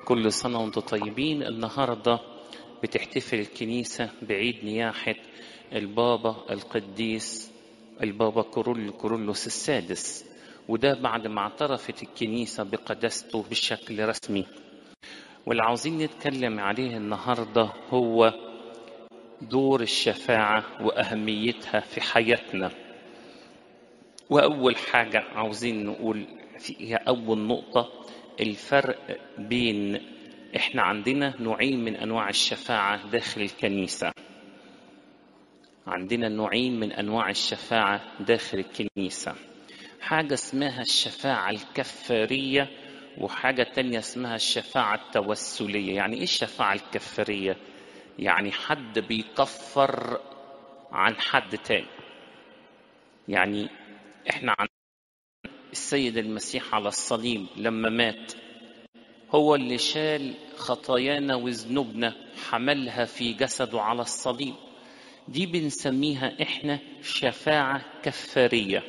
كل سنة وانتم طيبين النهاردة بتحتفل الكنيسة بعيد نياحة البابا القديس البابا كورول كورولوس السادس وده بعد ما اعترفت الكنيسة بقداسته بشكل رسمي واللي عاوزين نتكلم عليه النهاردة هو دور الشفاعة وأهميتها في حياتنا وأول حاجة عاوزين نقول فيها أول نقطة الفرق بين احنا عندنا نوعين من انواع الشفاعه داخل الكنيسه عندنا نوعين من انواع الشفاعه داخل الكنيسه حاجه اسمها الشفاعه الكفاريه وحاجه تانية اسمها الشفاعه التوسليه يعني ايه الشفاعه الكفاريه يعني حد بيكفر عن حد تاني يعني احنا عن السيد المسيح على الصليب لما مات هو اللي شال خطايانا وذنوبنا حملها في جسده على الصليب دي بنسميها احنا شفاعة كفارية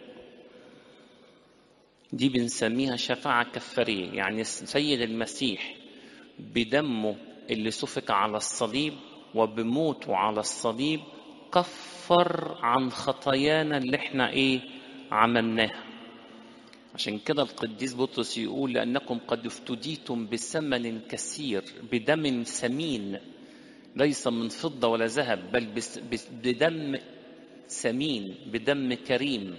دي بنسميها شفاعة كفارية يعني السيد المسيح بدمه اللي سفك على الصليب وبموته على الصليب كفر عن خطايانا اللي احنا ايه عملناها عشان كده القديس بطرس يقول لأنكم قد افتديتم بثمن كثير بدم ثمين ليس من فضة ولا ذهب بل بدم ثمين بدم كريم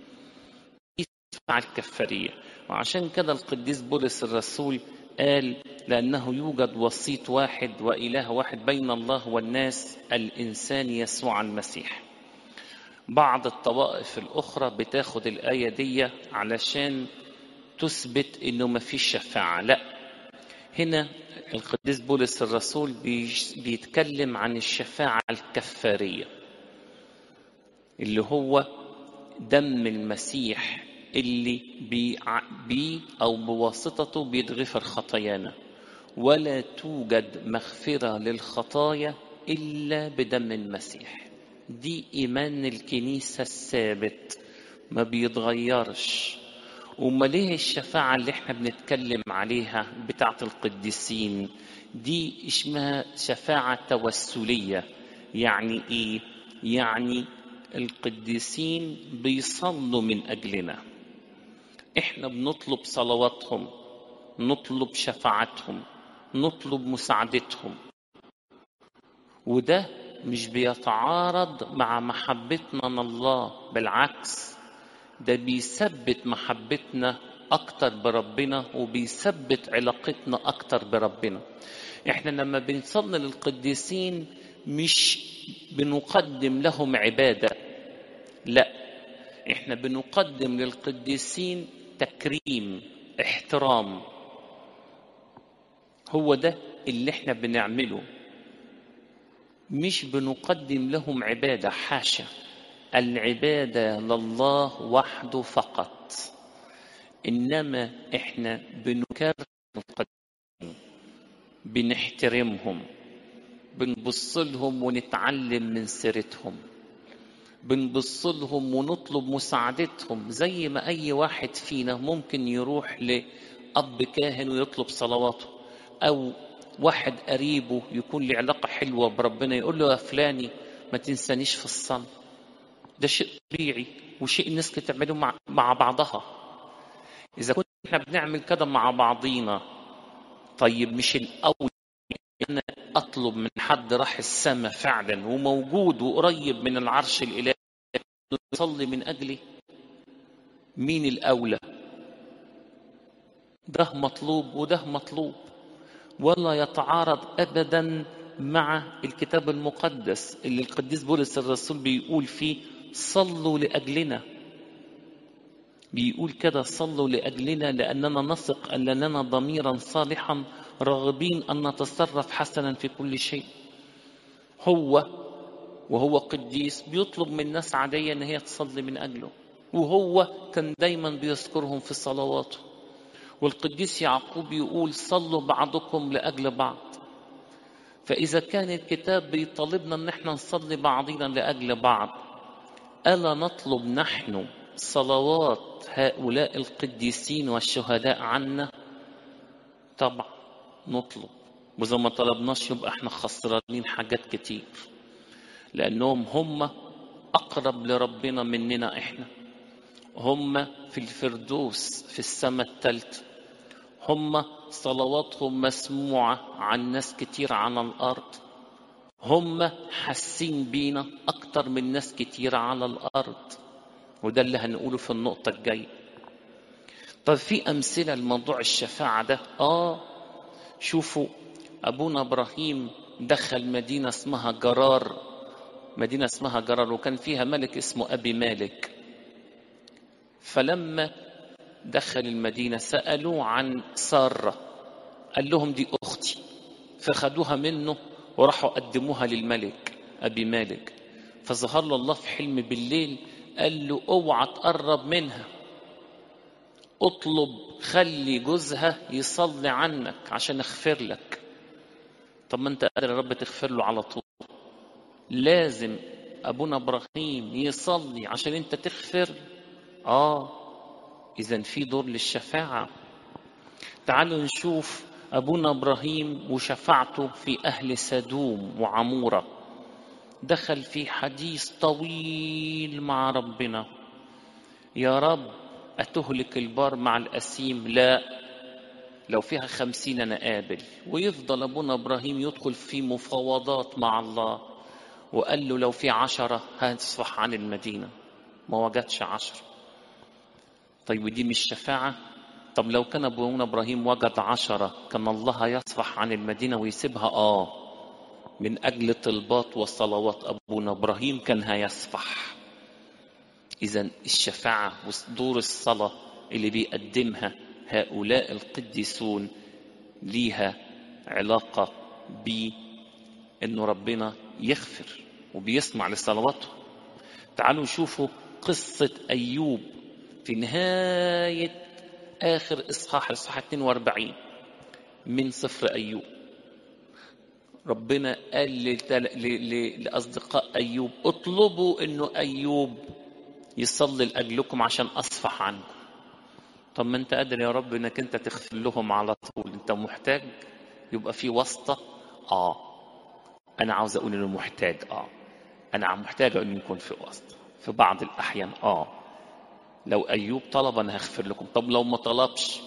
الكفارية وعشان كده القديس بولس الرسول قال لأنه يوجد وسيط واحد وإله واحد بين الله والناس الإنسان يسوع المسيح بعض الطوائف الأخرى بتاخد الآية دي علشان تثبت إنه ما فيش شفاعة لا هنا القديس بولس الرسول بيتكلم عن الشفاعة الكفارية اللي هو دم المسيح اللي بي أو بواسطته بيتغفر خطايانا ولا توجد مغفرة للخطايا إلا بدم المسيح دي إيمان الكنيسة الثابت ما بيتغيرش وما ليه الشفاعة اللي احنا بنتكلم عليها بتاعة القديسين دي اسمها شفاعة توسلية يعني ايه يعني القديسين بيصلوا من أجلنا احنا بنطلب صلواتهم نطلب شفاعتهم نطلب مساعدتهم وده مش بيتعارض مع محبتنا من الله بالعكس ده بيثبت محبتنا اكتر بربنا وبيثبت علاقتنا اكتر بربنا احنا لما بنصلي للقديسين مش بنقدم لهم عباده لا احنا بنقدم للقديسين تكريم احترام هو ده اللي احنا بنعمله مش بنقدم لهم عبادة حاشا العبادة لله وحده فقط إنما إحنا بنكرم القديسين بنحترمهم بنبص لهم ونتعلم من سيرتهم بنبص لهم ونطلب مساعدتهم زي ما أي واحد فينا ممكن يروح لأب كاهن ويطلب صلواته أو واحد قريبه يكون له علاقة حلوة بربنا يقول له يا فلاني ما تنسانيش في الصلاة ده شيء طبيعي وشيء الناس بتعمله مع, مع بعضها إذا كنا احنا بنعمل كده مع بعضينا طيب مش الأول أنا أطلب من حد راح السماء فعلا وموجود وقريب من العرش الإلهي يصلي من أجلي مين الأولى ده مطلوب وده مطلوب ولا يتعارض ابدا مع الكتاب المقدس اللي القديس بولس الرسول بيقول فيه صلوا لاجلنا بيقول كده صلوا لاجلنا لاننا نثق ان لنا ضميرا صالحا راغبين ان نتصرف حسنا في كل شيء هو وهو قديس بيطلب من ناس عاديه ان هي تصلي من اجله وهو كان دايما بيذكرهم في صلواته والقديس يعقوب يقول صلوا بعضكم لاجل بعض فاذا كان الكتاب بيطالبنا ان احنا نصلي بعضنا لاجل بعض الا نطلب نحن صلوات هؤلاء القديسين والشهداء عنا طبعا نطلب وإذا ما طلبناش يبقى احنا خسرانين حاجات كتير لأنهم هم أقرب لربنا مننا احنا هم في الفردوس في السماء الثالثة هم صلواتهم مسموعة عن ناس كتير على الأرض هم حاسين بينا أكتر من ناس كتير على الأرض وده اللي هنقوله في النقطة الجاية طب في أمثلة لموضوع الشفاعة ده آه شوفوا أبونا إبراهيم دخل مدينة اسمها جرار مدينة اسمها جرار وكان فيها ملك اسمه أبي مالك فلما دخل المدينة سألوه عن سارة قال لهم دي أختي فخدوها منه وراحوا قدموها للملك أبي مالك فظهر له الله في حلم بالليل قال له اوعى تقرب منها اطلب خلي جوزها يصلي عنك عشان اغفر لك طب ما انت قادر يا رب تغفر له على طول لازم ابونا ابراهيم يصلي عشان انت تغفر اه اذا في دور للشفاعه تعالوا نشوف ابونا ابراهيم وشفاعته في اهل سدوم وعموره دخل في حديث طويل مع ربنا يا رب أتهلك البار مع الأسيم لا لو فيها خمسين أنا قابل ويفضل أبونا إبراهيم يدخل في مفاوضات مع الله وقال له لو في عشرة هتصفح عن المدينة ما وجدش عشرة طيب ودي مش شفاعة طب لو كان أبونا إبراهيم وجد عشرة كان الله يصفح عن المدينة ويسيبها آه من أجل طلبات وصلوات أبونا إبراهيم كان هيصفح إذا الشفاعة ودور الصلاة اللي بيقدمها هؤلاء القديسون ليها علاقة بأنه ربنا يغفر وبيسمع لصلواتهم تعالوا نشوفوا قصة أيوب في نهاية آخر إصحاح إصحاح 42 من سفر أيوب ربنا قال لأصدقاء أيوب اطلبوا أنه أيوب يصلي لأجلكم عشان أصفح عنكم طب ما أنت قادر يا رب أنك أنت تغفر لهم على طول أنت محتاج يبقى في واسطة آه أنا عاوز أقول إنه محتاج آه أنا محتاج أن يكون في واسطة في بعض الأحيان آه لو أيوب طلب أنا هغفر لكم طب لو ما طلبش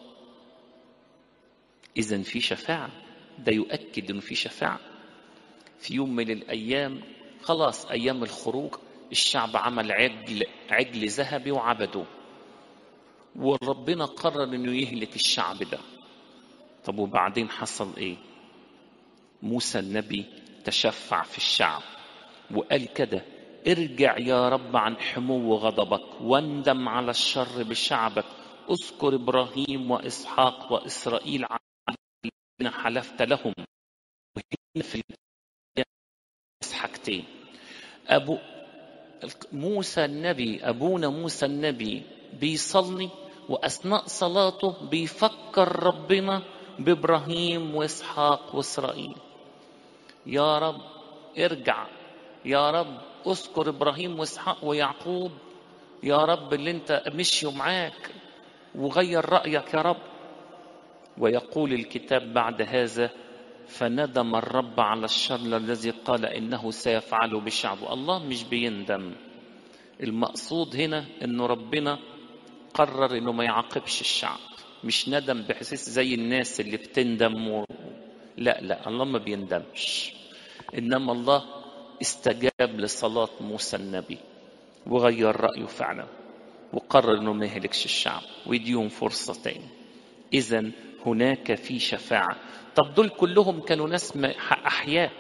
إذا في شفاعة ده يؤكد إنه في شفاعة في يوم من الأيام خلاص أيام الخروج الشعب عمل عجل عجل ذهبي وعبده وربنا قرر انه يهلك الشعب ده طب وبعدين حصل ايه موسى النبي تشفع في الشعب وقال كده ارجع يا رب عن حمو غضبك واندم على الشر بشعبك اذكر ابراهيم واسحاق واسرائيل الذين حلفت لهم وهنا في حاجتين ابو موسى النبي ابونا موسى النبي بيصلي واثناء صلاته بيفكر ربنا بابراهيم واسحاق واسرائيل يا رب ارجع يا رب اذكر ابراهيم واسحاق ويعقوب يا رب اللي انت مشيوا معاك وغير رايك يا رب ويقول الكتاب بعد هذا فندم الرب على الشر الذي قال انه سيفعله بشعبه الله مش بيندم المقصود هنا انه ربنا قرر انه ما يعاقبش الشعب مش ندم بحسيس زي الناس اللي بتندم و... لا لا الله ما بيندمش انما الله استجاب لصلاة موسى النبي وغير رأيه فعلا وقرر انه ما يهلكش الشعب ويديهم فرصة تاني اذا هناك في شفاعة طب دول كلهم كانوا ناس أحياء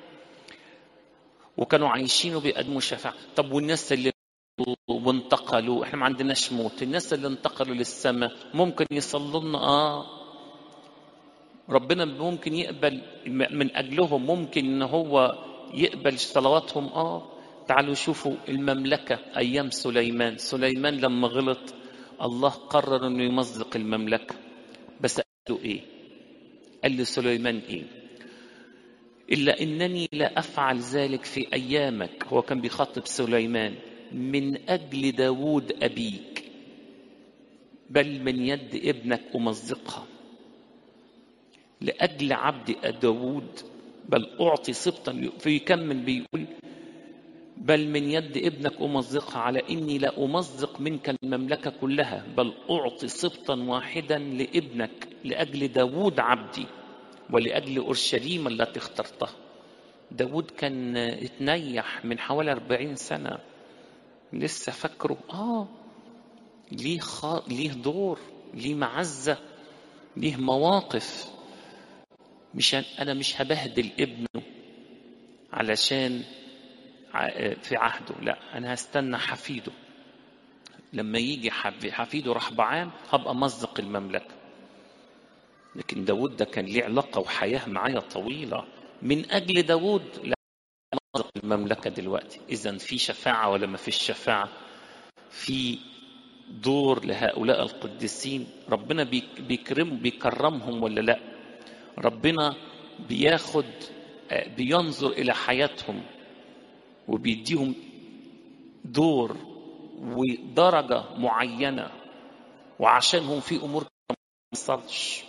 وكانوا عايشين وبيقدموا شفاعة طب والناس اللي وانتقلوا احنا ما عندناش موت الناس اللي انتقلوا للسماء ممكن يصلوا لنا اه ربنا ممكن يقبل من اجلهم ممكن ان هو يقبل صلواتهم اه تعالوا شوفوا المملكة ايام سليمان سليمان لما غلط الله قرر انه يمزق المملكة بس قالوا ايه قال لسليمان ايه الا انني لا افعل ذلك في ايامك هو كان بيخاطب سليمان من اجل داوود ابيك بل من يد ابنك امزقها لأجل عبد داود بل أعطي سبطا فيكمل بيقول بل من يد ابنك أمزقها على إني لا أمزق منك المملكة كلها بل أعطي سبطا واحدا لابنك لأجل داود عبدي ولأجل أورشليم التي اخترتها داود كان اتنيح من حوالي أربعين سنة لسه فاكره آه ليه, خا... ليه دور ليه معزة ليه مواقف مش أنا مش هبهدل ابنه علشان في عهده لا أنا هستنى حفيده لما يجي حفيده رحبعام هبقى مزق المملكة لكن داود ده كان ليه علاقة وحياة معايا طويلة من أجل داود لا مزق المملكة دلوقتي إذا في شفاعة ولا ما فيش شفاعة في دور لهؤلاء القديسين ربنا بيكرم بيكرمهم ولا لا ربنا بياخد بينظر إلى حياتهم وبيديهم دور ودرجة معينة وعشانهم في أمور ما حصلش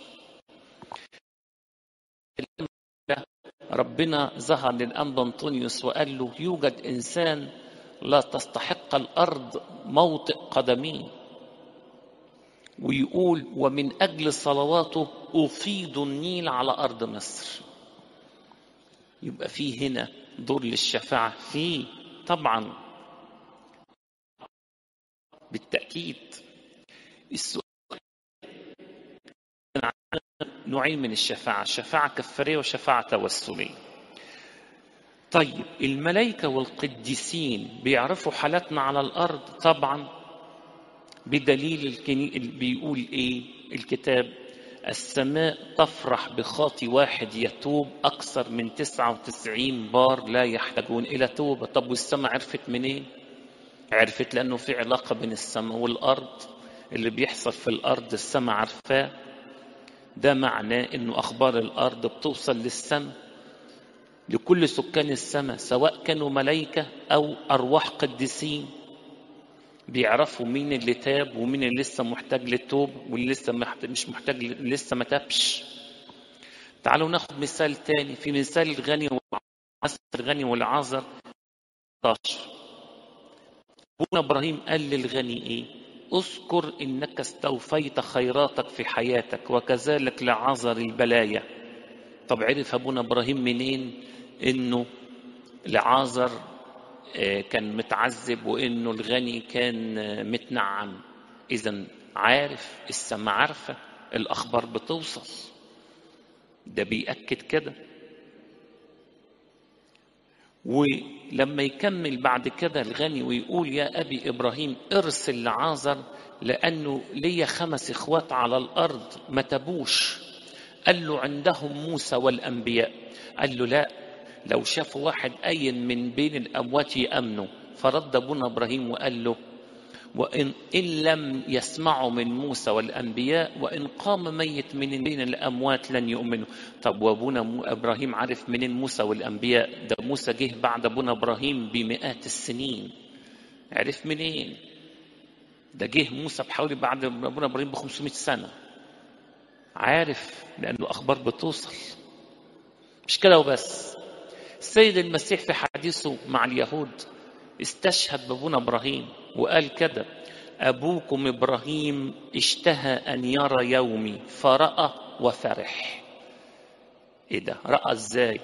ربنا ظهر للأنبا أنطونيوس وقال له يوجد إنسان لا تستحق الأرض موطئ قدميه ويقول ومن أجل صلواته أفيض النيل على أرض مصر يبقى في هنا دور للشفاعة في طبعا بالتأكيد السؤال نوعين من الشفاعة شفاعة كفارية وشفاعة توسلية طيب الملائكة والقديسين بيعرفوا حالاتنا على الأرض طبعا بدليل الكني... بيقول إيه الكتاب السماء تفرح بخاطي واحد يتوب أكثر من 99 بار لا يحتاجون إلى توبة طب والسماء عرفت منين؟ عرفت لأنه في علاقة بين السماء والأرض اللي بيحصل في الأرض السماء عارفاه ده معناه إنه أخبار الأرض بتوصل للسماء لكل سكان السماء سواء كانوا ملائكة أو أرواح قديسين بيعرفوا مين اللي تاب ومين اللي لسه محتاج للتوب واللي لسه مش محتاج لسه ما تابش تعالوا ناخد مثال تاني في مثال الغني والعازر الغني والعازر 16 ابونا ابراهيم قال للغني ايه اذكر انك استوفيت خيراتك في حياتك وكذلك لعازر البلايا طب عرف ابونا ابراهيم منين انه لعازر كان متعذب وانه الغني كان متنعم اذا عارف السما عارفه الاخبار بتوصل ده بيأكد كده ولما يكمل بعد كده الغني ويقول يا ابي ابراهيم ارسل لعازر لانه ليا خمس اخوات على الارض ما تبوش قال له عندهم موسى والانبياء قال له لا لو شافوا واحد أين من بين الأموات يأمنوا فرد أبونا إبراهيم وقال له وإن إن لم يسمعوا من موسى والأنبياء وإن قام ميت من بين الأموات لن يؤمنوا طب وأبونا إبراهيم عارف منين موسى والأنبياء ده موسى جه بعد أبونا إبراهيم بمئات السنين عرف منين ده جه موسى بحوالي بعد أبونا إبراهيم ب 500 سنة عارف لأنه أخبار بتوصل مش كده وبس السيد المسيح في حديثه مع اليهود استشهد بابونا ابراهيم وقال كده ابوكم ابراهيم اشتهى ان يرى يومي فراى وفرح ايه ده راى ازاي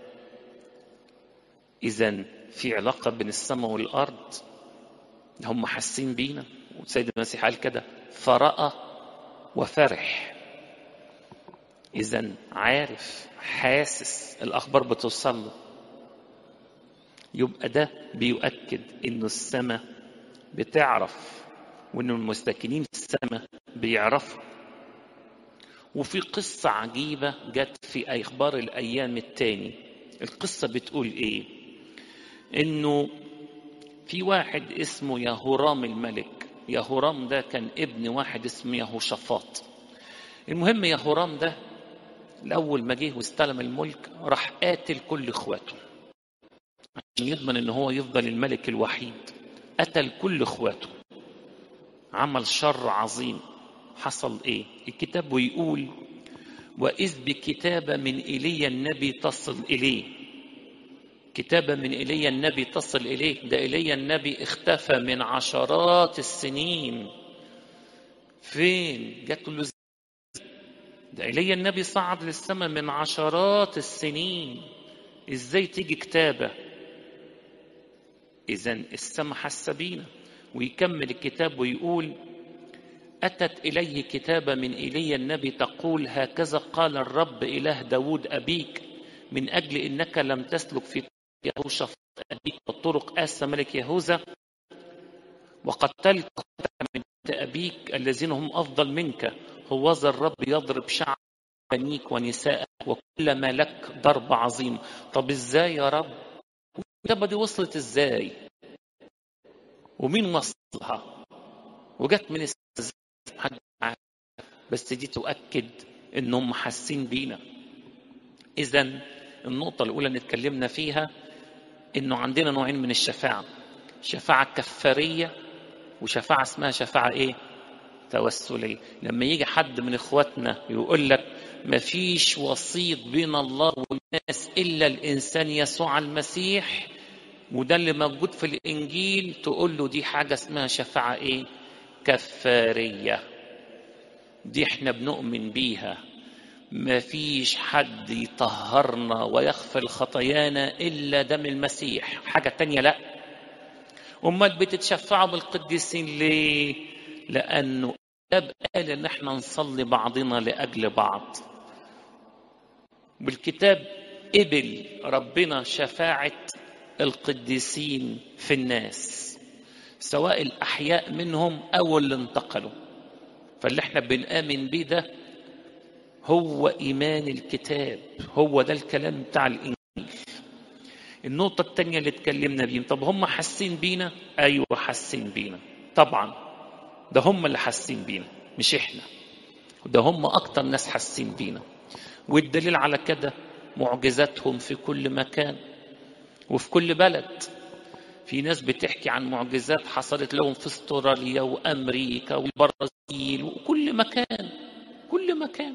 اذا في علاقه بين السماء والارض هم حاسين بينا والسيد المسيح قال كده فراى وفرح اذا عارف حاسس الاخبار بتوصل له يبقى ده بيؤكد انه السماء بتعرف وان المستكنين في السماء بيعرفوا وفي قصة عجيبة جت في أخبار الأيام التاني القصة بتقول إيه إنه في واحد اسمه يهورام الملك يهورام ده كان ابن واحد اسمه يهوشافاط المهم يهورام ده الأول ما جه واستلم الملك راح قاتل كل إخواته عشان يضمن ان هو يفضل الملك الوحيد قتل كل اخواته عمل شر عظيم حصل ايه الكتاب بيقول وإذ بكتابة من إيليا النبي تصل إليه كتابة من إيليا النبي تصل إليه ده إيليا النبي اختفى من عشرات السنين فين جات له ده إيليا النبي صعد للسماء من عشرات السنين إزاي تيجي كتابة إذا السماء حاسة بينا ويكمل الكتاب ويقول أتت إليه كتابة من إيليا النبي تقول هكذا قال الرب إله داود أبيك من أجل إنك لم تسلك في يهوشافاط أبيك وطرق آسى ملك يهوذا وقتلت من أبيك الذين هم أفضل منك هوذا الرب يضرب شعب بنيك ونسائك وكل ما لك ضرب عظيم طب ازاي يا رب الكتابة دي وصلت ازاي ومين وصلها وجت من حد بس دي تؤكد انهم حاسين بينا اذا النقطة الأولى اللي اتكلمنا فيها إنه عندنا نوعين من الشفاعة شفاعة كفارية وشفاعة اسمها شفاعة إيه؟ توسلية لما يجي حد من إخواتنا يقول لك مفيش وسيط بين الله والناس إلا الإنسان يسوع المسيح وده اللي موجود في الإنجيل تقول له دي حاجة اسمها شفاعة إيه؟ كفارية دي احنا بنؤمن بيها ما فيش حد يطهرنا ويغفر خطايانا إلا دم المسيح حاجة تانية لا أمال بتتشفعوا بالقديسين ليه لأنه الكتاب قال إن احنا نصلي بعضنا لأجل بعض بالكتاب قبل ربنا شفاعة القديسين في الناس سواء الأحياء منهم أو اللي انتقلوا فاللي احنا بنآمن بيه ده هو إيمان الكتاب هو ده الكلام بتاع الإنجيل النقطة التانية اللي اتكلمنا بيهم طب هم حاسين بينا أيوة حاسين بينا طبعا ده هم اللي حاسين بينا مش إحنا ده هم أكتر ناس حاسين بينا والدليل على كده معجزاتهم في كل مكان وفي كل بلد في ناس بتحكي عن معجزات حصلت لهم في استراليا وامريكا والبرازيل وكل مكان كل مكان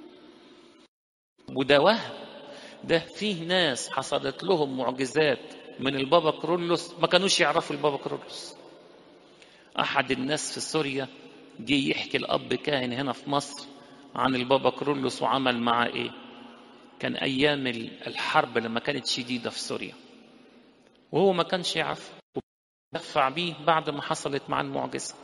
وده وهم ده فيه ناس حصلت لهم معجزات من البابا كرولوس ما كانوش يعرفوا البابا كرولوس احد الناس في سوريا جه يحكي الاب كاهن هنا في مصر عن البابا كرولوس وعمل معاه ايه كان ايام الحرب لما كانت شديده في سوريا وهو ما كانش يعرف ودفع بيه بعد ما حصلت معاه المعجزه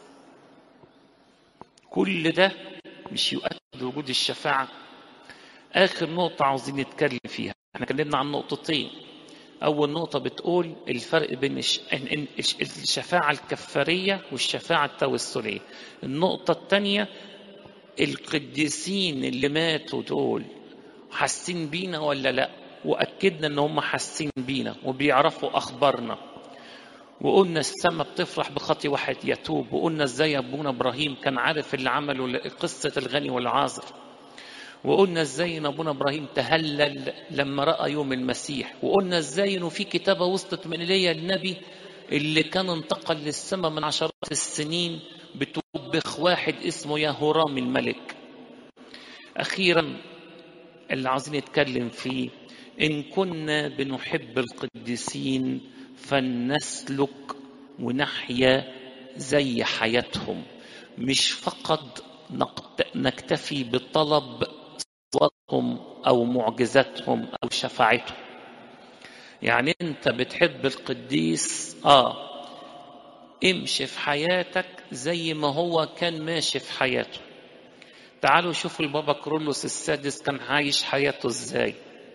كل ده مش يؤكد وجود الشفاعه اخر نقطه عاوزين نتكلم فيها احنا اتكلمنا عن نقطتين اول نقطه بتقول الفرق بين الشفاعه الكفاريه والشفاعه التوسليه النقطه الثانيه القديسين اللي ماتوا دول حاسين بينا ولا لا واكدنا ان هم حاسين بينا وبيعرفوا اخبارنا وقلنا السماء بتفرح بخطي واحد يتوب وقلنا ازاي ابونا ابراهيم كان عارف اللي عمله قصه الغني والعازر وقلنا ازاي ان ابونا ابراهيم تهلل لما راى يوم المسيح وقلنا ازاي انه في كتابه وصلت من ايليا النبي اللي كان انتقل للسماء من عشرات السنين بتوبخ واحد اسمه يهورام الملك اخيرا اللي عايزين نتكلم فيه ان كنا بنحب القديسين فلنسلك ونحيا زي حياتهم مش فقط نكتفي بطلب صلاتهم او معجزاتهم او شفاعتهم يعني انت بتحب القديس اه امشي في حياتك زي ما هو كان ماشي في حياته تعالوا شوفوا البابا كرولوس السادس كان عايش حياته ازاي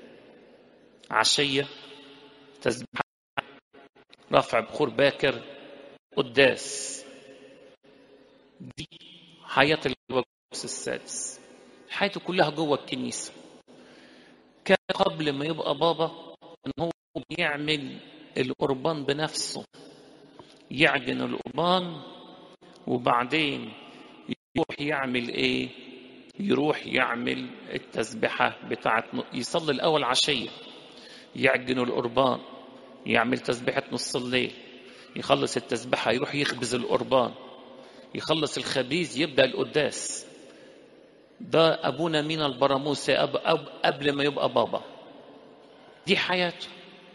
عشية تسبيح رفع بخور باكر قداس دي حياة البابا كرولوس السادس حياته كلها جوه الكنيسة كان قبل ما يبقى بابا ان هو يعمل القربان بنفسه يعجن القربان وبعدين يروح يعمل ايه يروح يعمل التسبحة بتاعت يصلي الأول عشية يعجن القربان يعمل تسبحة نص الليل يخلص التسبحة يروح يخبز القربان يخلص الخبيز يبدأ القداس ده أبونا مين البراموسي أب أب قبل ما يبقى بابا دي حياته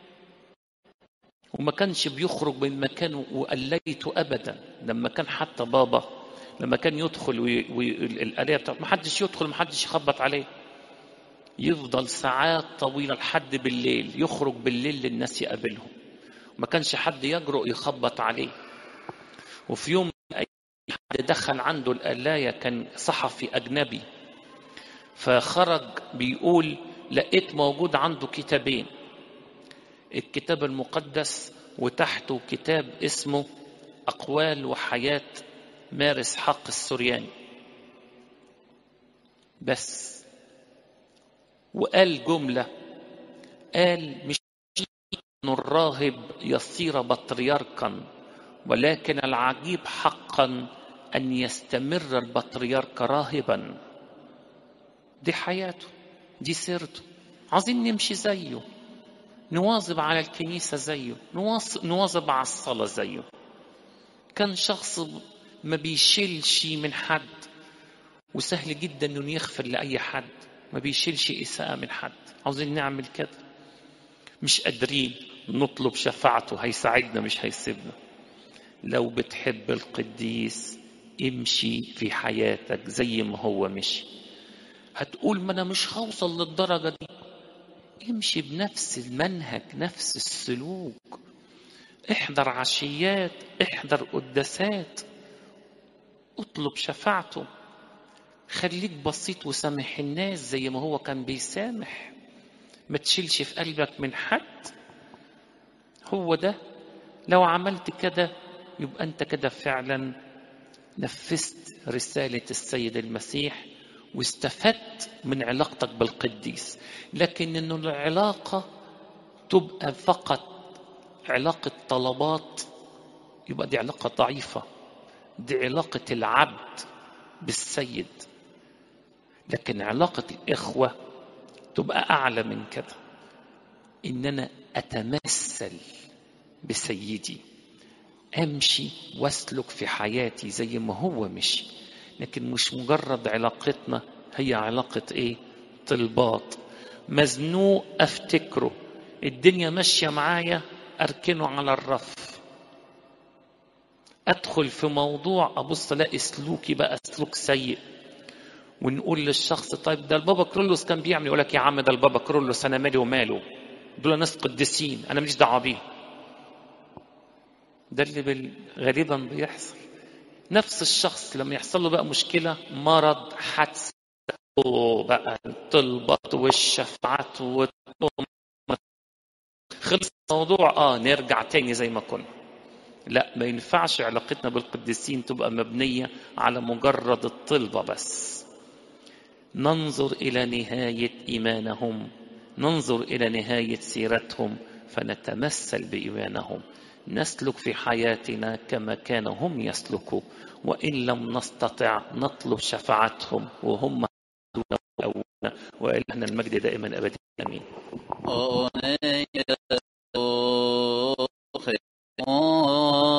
وما كانش بيخرج من مكانه وقليته أبدا لما كان حتى بابا لما كان يدخل والآلية بتاعته ما حدش يدخل ما حدش يخبط عليه يفضل ساعات طويلة لحد بالليل يخرج بالليل للناس يقابلهم ما كانش حد يجرؤ يخبط عليه وفي يوم حد دخل عنده الآلاية كان صحفي أجنبي فخرج بيقول لقيت موجود عنده كتابين الكتاب المقدس وتحته كتاب اسمه أقوال وحياة مارس حق السورياني بس وقال جملة قال مش أن الراهب يصير بطريركا ولكن العجيب حقا أن يستمر البطريرك راهبا دي حياته دي سيرته عايزين نمشي زيه نواظب على الكنيسة زيه نواظب على الصلاة زيه كان شخص ما بيشيلش من حد وسهل جدا انه يغفر لاي حد ما بيشيلش اساءه من حد عاوزين نعمل كده مش قادرين نطلب شفاعته هيساعدنا مش هيسيبنا لو بتحب القديس امشي في حياتك زي ما هو مشي هتقول ما انا مش هوصل للدرجه دي امشي بنفس المنهج نفس السلوك احضر عشيات احضر قداسات اطلب شفاعته خليك بسيط وسامح الناس زي ما هو كان بيسامح ما تشيلش في قلبك من حد هو ده لو عملت كده يبقى انت كده فعلا نفذت رسالة السيد المسيح واستفدت من علاقتك بالقديس لكن انه العلاقة تبقى فقط علاقة طلبات يبقى دي علاقة ضعيفة دي علاقة العبد بالسيد لكن علاقة الإخوة تبقى أعلى من كده إن أنا أتمثل بسيدي أمشي وأسلك في حياتي زي ما هو مشي لكن مش مجرد علاقتنا هي علاقة إيه؟ طلبات مزنوق أفتكره الدنيا ماشية معايا أركنه على الرف أدخل في موضوع أبص ألاقي سلوكي بقى سلوك سيء ونقول للشخص طيب ده البابا كرولوس كان بيعمل يقول لك يا عم ده البابا كرولوس أنا مالي وماله دول ناس قديسين أنا ماليش دعوة بيهم ده اللي بال... غالبا بيحصل نفس الشخص لما يحصل له بقى مشكلة مرض حادثة بقى الطلبات والشفاعات خلص الموضوع اه نرجع تاني زي ما كنا لا ما ينفعش علاقتنا بالقديسين تبقى مبنية على مجرد الطلبة بس ننظر إلى نهاية إيمانهم ننظر إلى نهاية سيرتهم فنتمثل بإيمانهم نسلك في حياتنا كما كانوا هم يسلكوا وإن لم نستطع نطلب شفاعتهم وهم دون وإلهنا المجد دائما أبدا آمين